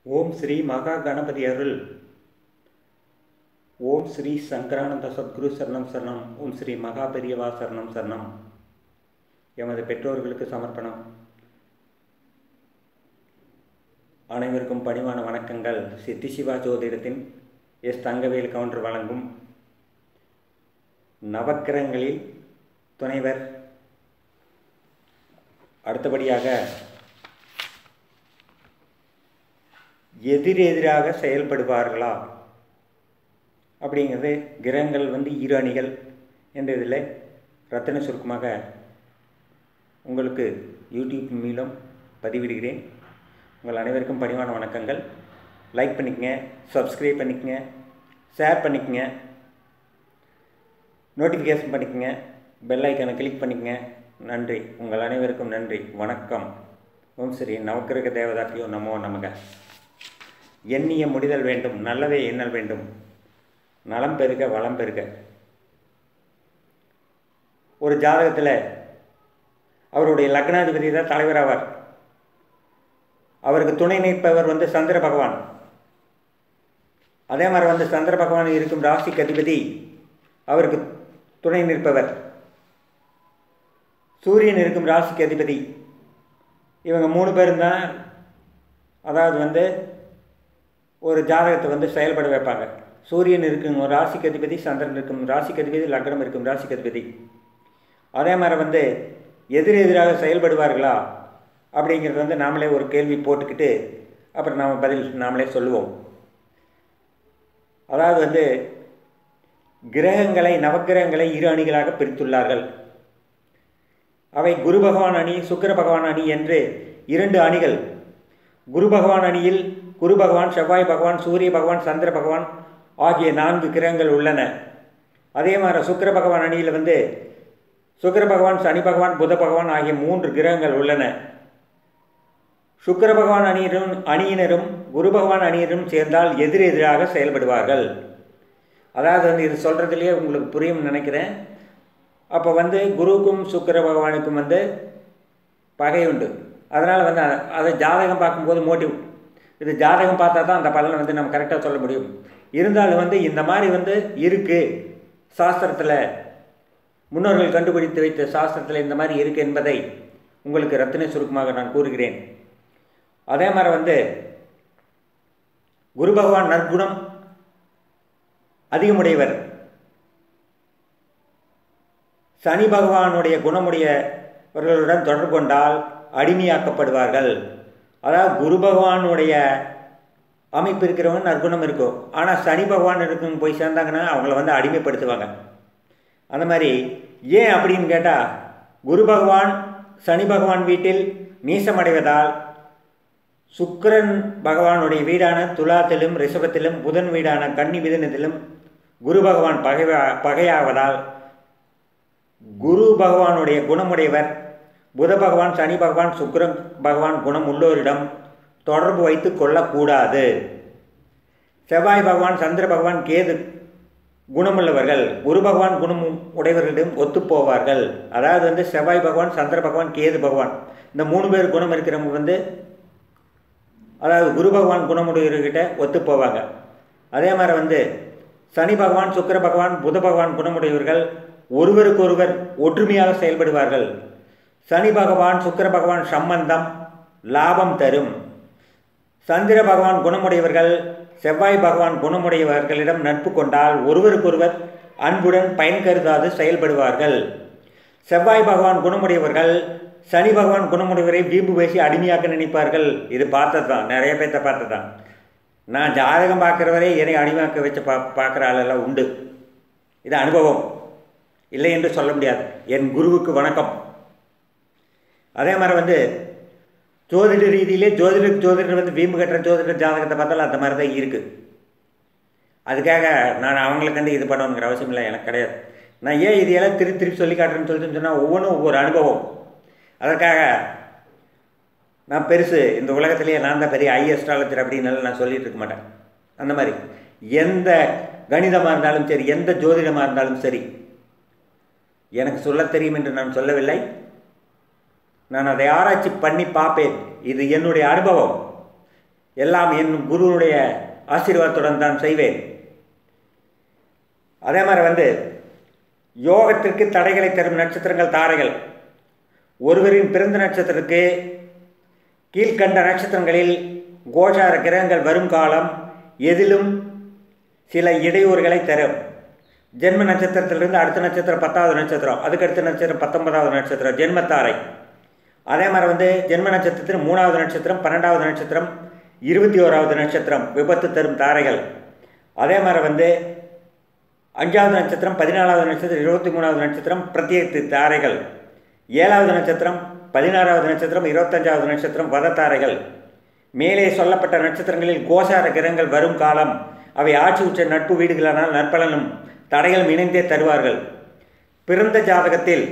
ஓம் ஸ்ரீ மகா கணபதி அருள் ஓம் ஸ்ரீ சங்கரானந்த சத்குரு சரணம் சரணம் ஓம் ஸ்ரீ மகா பெரியவா சரணம் சரணம் எமது பெற்றோர்களுக்கு சமர்ப்பணம் அனைவருக்கும் பணிவான வணக்கங்கள் சித்தி சிவா ஜோதிடத்தின் எஸ் தங்கவேல் கவுண்டர் வழங்கும் நவக்கிரகங்களில் துணைவர் அடுத்தபடியாக எதிரெதிராக செயல்படுவார்களா அப்படிங்கிறது கிரகங்கள் வந்து இரு அணிகள் என்ற இதில் ரத்தன சுருக்கமாக உங்களுக்கு யூடியூப் மூலம் பதிவிடுகிறேன் உங்கள் அனைவருக்கும் பணிவான வணக்கங்கள் லைக் பண்ணிக்கங்க சப்ஸ்கிரைப் பண்ணிக்கங்க ஷேர் பண்ணிக்கங்க நோட்டிஃபிகேஷன் பண்ணிக்கங்க பெல் ஐக்கனை கிளிக் பண்ணிக்கங்க நன்றி உங்கள் அனைவருக்கும் நன்றி வணக்கம் ஓம் ஸ்ரீ நவக்கிரக தேவதாட்டியோ நமோ நமக எண்ணிய முடிதல் வேண்டும் நல்லவே எண்ணல் வேண்டும் நலம் பெருக வளம் பெருக ஒரு ஜாதகத்தில் அவருடைய லக்னாதிபதி தான் தலைவராவார் அவருக்கு துணை நிற்பவர் வந்து சந்திர பகவான் அதே மாதிரி வந்து சந்திர பகவான் இருக்கும் ராசிக்கு அதிபதி அவருக்கு துணை நிற்பவர் சூரியன் இருக்கும் ராசிக்கு அதிபதி இவங்க மூணு பேரும் தான் அதாவது வந்து ஒரு ஜாதகத்தை வந்து செயல்பட வைப்பாங்க சூரியன் இருக்கும் ஒரு ராசிக்கு அதிபதி சந்திரன் இருக்கும் ராசிக்கு அதிபதி லக்னம் இருக்கும் ராசிக்கு அதிபதி அதே மாதிரி வந்து எதிர் எதிராக செயல்படுவார்களா அப்படிங்கிறது வந்து நாமளே ஒரு கேள்வி போட்டுக்கிட்டு அப்புறம் நாம் பதில் நாமளே சொல்லுவோம் அதாவது வந்து கிரகங்களை நவக்கிரகங்களை இரு அணிகளாக பிரித்துள்ளார்கள் அவை குரு பகவான் அணி சுக்கர பகவான் அணி என்று இரண்டு அணிகள் குரு பகவான் அணியில் குரு பகவான் செவ்வாய் பகவான் சூரிய பகவான் சந்திர பகவான் ஆகிய நான்கு கிரகங்கள் உள்ளன அதே மாதிரி சுக்கர பகவான் அணியில் வந்து சுக்கர பகவான் சனி பகவான் புத பகவான் ஆகிய மூன்று கிரகங்கள் உள்ளன சுக்கர பகவான் அணியினரும் அணியினரும் குரு பகவான் அணியினரும் சேர்ந்தால் எதிர் எதிராக செயல்படுவார்கள் அதாவது வந்து இது சொல்கிறதுலேயே உங்களுக்கு புரியும் நினைக்கிறேன் அப்போ வந்து குருவுக்கும் சுக்கர பகவானுக்கும் வந்து பகை உண்டு அதனால் வந்து அதை ஜாதகம் பார்க்கும்போது மோட்டிவ் இது ஜாதகம் பார்த்தா தான் அந்த பலனை வந்து நம்ம கரெக்டாக சொல்ல முடியும் இருந்தாலும் வந்து இந்த மாதிரி வந்து இருக்குது சாஸ்திரத்தில் முன்னோர்கள் கண்டுபிடித்து வைத்த சாஸ்திரத்தில் இந்த மாதிரி இருக்குது என்பதை உங்களுக்கு ரத்தின சுருக்கமாக நான் கூறுகிறேன் அதே மாதிரி வந்து குரு பகவான் நற்குணம் அதிகமுடையவர் சனி பகவானுடைய குணமுடையவர்களுடன் தொடர்பு கொண்டால் அடிமையாக்கப்படுவார்கள் அதாவது குரு பகவானுடைய அமைப்பு இருக்கிறவங்க நற்குணம் இருக்கும் ஆனால் சனி பகவான் இருக்குங்க போய் சேர்ந்தாங்கன்னா அவங்கள வந்து அடிமைப்படுத்துவாங்க அந்த மாதிரி ஏன் அப்படின்னு கேட்டால் குரு பகவான் சனி பகவான் வீட்டில் நீசமடைவதால் சுக்கரன் பகவானுடைய வீடான துலாத்திலும் ரிஷபத்திலும் புதன் வீடான கன்னி மிதனத்திலும் குரு பகவான் பகை பகையாவதால் குரு பகவானுடைய குணமுடையவர் புத பகவான் சனி பகவான் சுக்கரன் பகவான் குணம் உள்ளோரிடம் தொடர்பு வைத்து கொள்ளக்கூடாது செவ்வாய் பகவான் சந்திர பகவான் கேது குணமுள்ளவர்கள் குரு பகவான் குணம் உடையவர்களிடம் ஒத்துப்போவார்கள் அதாவது வந்து செவ்வாய் பகவான் சந்திர பகவான் கேது பகவான் இந்த மூணு பேர் குணம் இருக்கிறவங்க வந்து அதாவது குரு பகவான் குணமுடையவர்கிட்ட ஒத்துப்போவாங்க அதே மாதிரி வந்து சனி பகவான் சுக்கர பகவான் புத பகவான் குணமுடையவர்கள் ஒருவருக்கொருவர் ஒற்றுமையாக செயல்படுவார்கள் சனி பகவான் சுக்கர பகவான் சம்பந்தம் லாபம் தரும் சந்திர பகவான் குணமுடையவர்கள் செவ்வாய் பகவான் குணமுடையவர்களிடம் நட்பு கொண்டால் ஒருவருக்கொருவர் அன்புடன் பயன் கருதாது செயல்படுவார்கள் செவ்வாய் பகவான் குணமுடையவர்கள் சனி பகவான் குணமுடையவரை வீம்பு பேசி அடிமையாக்க நினைப்பார்கள் இது பார்த்தது தான் நிறைய பேர்த்த பார்த்தது தான் நான் ஜாதகம் பார்க்குறவரே என்னை அடிமையாக்க வச்சு பா பார்க்குற ஆளெல்லாம் உண்டு இது அனுபவம் இல்லை என்று சொல்ல முடியாது என் குருவுக்கு வணக்கம் அதே மாதிரி வந்து ஜோதிட ரீதியிலே ஜோதிட ஜோதிடர் வந்து வீம்பு கட்டுற ஜோதிட ஜாதகத்தை பார்த்தாலும் அந்த மாதிரி தான் இருக்குது அதுக்காக நான் அவங்கள கண்டு இது பண்ணணுங்கிற அவசியம் இல்லை எனக்கு கிடையாது நான் ஏன் இது எல்லாம் திருப்பி திருப்பி சொல்லி காட்டுறேன்னு சொல்லிட்டு சொன்னால் ஒவ்வொன்றும் ஒவ்வொரு அனுபவம் அதற்காக நான் பெருசு இந்த உலகத்திலேயே நான் தான் பெரிய ஐ அஸ்ட்ராலஜர் அப்படின்னு நான் சொல்லிட்டு இருக்க மாட்டேன் அந்த மாதிரி எந்த கணிதமாக இருந்தாலும் சரி எந்த ஜோதிடமாக இருந்தாலும் சரி எனக்கு சொல்ல தெரியும் என்று நான் சொல்லவில்லை நான் அதை ஆராய்ச்சி பண்ணி பார்ப்பேன் இது என்னுடைய அனுபவம் எல்லாம் என் குருவுடைய ஆசீர்வாதத்துடன் தான் செய்வேன் அதே மாதிரி வந்து யோகத்திற்கு தடைகளை தரும் நட்சத்திரங்கள் தாரைகள் ஒருவரின் பிறந்த நட்சத்திரத்துக்கு கீழ்கண்ட நட்சத்திரங்களில் கோஷார கிரகங்கள் வரும் காலம் எதிலும் சில இடையூறுகளை தரும் ஜென்ம நட்சத்திரத்திலிருந்து அடுத்த நட்சத்திரம் பத்தாவது நட்சத்திரம் அதுக்கடுத்த நட்சத்திரம் பத்தொன்பதாவது நட்சத்திரம் ஜென்மத்தாரை அதே மாதிரி வந்து ஜென்ம நட்சத்திரத்தில் மூணாவது நட்சத்திரம் பன்னெண்டாவது நட்சத்திரம் இருபத்தி ஓராவது நட்சத்திரம் விபத்து தரும் தாரைகள் அதே மாதிரி வந்து அஞ்சாவது நட்சத்திரம் பதினாலாவது நட்சத்திரம் இருபத்தி மூணாவது நட்சத்திரம் பிரத்யேகத்து தாரைகள் ஏழாவது நட்சத்திரம் பதினாறாவது நட்சத்திரம் இருபத்தஞ்சாவது நட்சத்திரம் வதத்தாரைகள் மேலே சொல்லப்பட்ட நட்சத்திரங்களில் கோசார கிரகங்கள் வரும் காலம் அவை ஆட்சி உச்ச நட்பு வீடுகளானால் நற்பலனும் தடைகளும் இணைந்தே தருவார்கள் பிறந்த ஜாதகத்தில்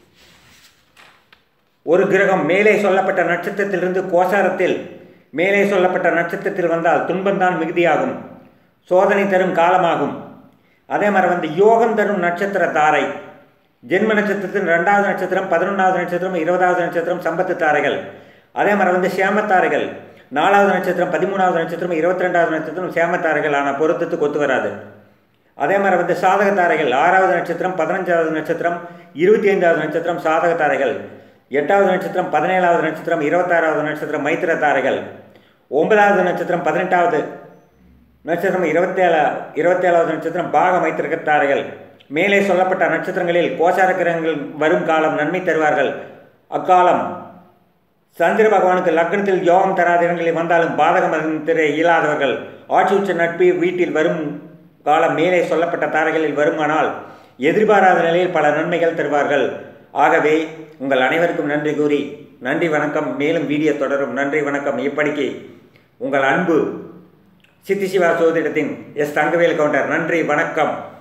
ஒரு கிரகம் மேலே சொல்லப்பட்ட நட்சத்திரத்திலிருந்து கோசாரத்தில் மேலே சொல்லப்பட்ட நட்சத்திரத்தில் வந்தால் துன்பம்தான் மிகுதியாகும் சோதனை தரும் காலமாகும் அதே மாதிரி வந்து யோகம் தரும் நட்சத்திர தாரை ஜென்ம நட்சத்திரத்தின் ரெண்டாவது நட்சத்திரம் பதினொன்றாவது நட்சத்திரம் இருபதாவது நட்சத்திரம் சம்பத்து தாரைகள் அதே மாதிரி வந்து சேமத்தாரைகள் நாலாவது நட்சத்திரம் பதிமூணாவது நட்சத்திரம் இருபத்தி ரெண்டாவது நட்சத்திரம் சேமத்தாரைகள் ஆனால் பொருத்தத்துக்கு ஒத்து வராது அதே மாதிரி வந்து சாதக தாரைகள் ஆறாவது நட்சத்திரம் பதினஞ்சாவது நட்சத்திரம் இருபத்தி ஐந்தாவது நட்சத்திரம் சாதக தாரைகள் எட்டாவது நட்சத்திரம் பதினேழாவது நட்சத்திரம் இருபத்தாறாவது நட்சத்திரம் மைத்திர தாரைகள் ஒன்பதாவது நட்சத்திரம் பதினெட்டாவது நட்சத்திரம் இருபத்தேழா இருபத்தேழாவது நட்சத்திரம் பாக மைத்திரக தாரைகள் மேலே சொல்லப்பட்ட நட்சத்திரங்களில் கோசார கிரகங்கள் வரும் காலம் நன்மை தருவார்கள் அக்காலம் சந்திர பகவானுக்கு லக்னத்தில் யோகம் தராத இடங்களில் வந்தாலும் பாதகம் திர இயலாதவர்கள் ஆட்சி உச்ச நட்பு வீட்டில் வரும் காலம் மேலே சொல்லப்பட்ட தாரைகளில் வருமானால் எதிர்பாராத நிலையில் பல நன்மைகள் தருவார்கள் ஆகவே உங்கள் அனைவருக்கும் நன்றி கூறி நன்றி வணக்கம் மேலும் வீடியோ தொடரும் நன்றி வணக்கம் இப்படிக்கு உங்கள் அன்பு சித்தி சிவா சோதிடத்தின் எஸ் தங்கவேல் கவுண்டர் நன்றி வணக்கம்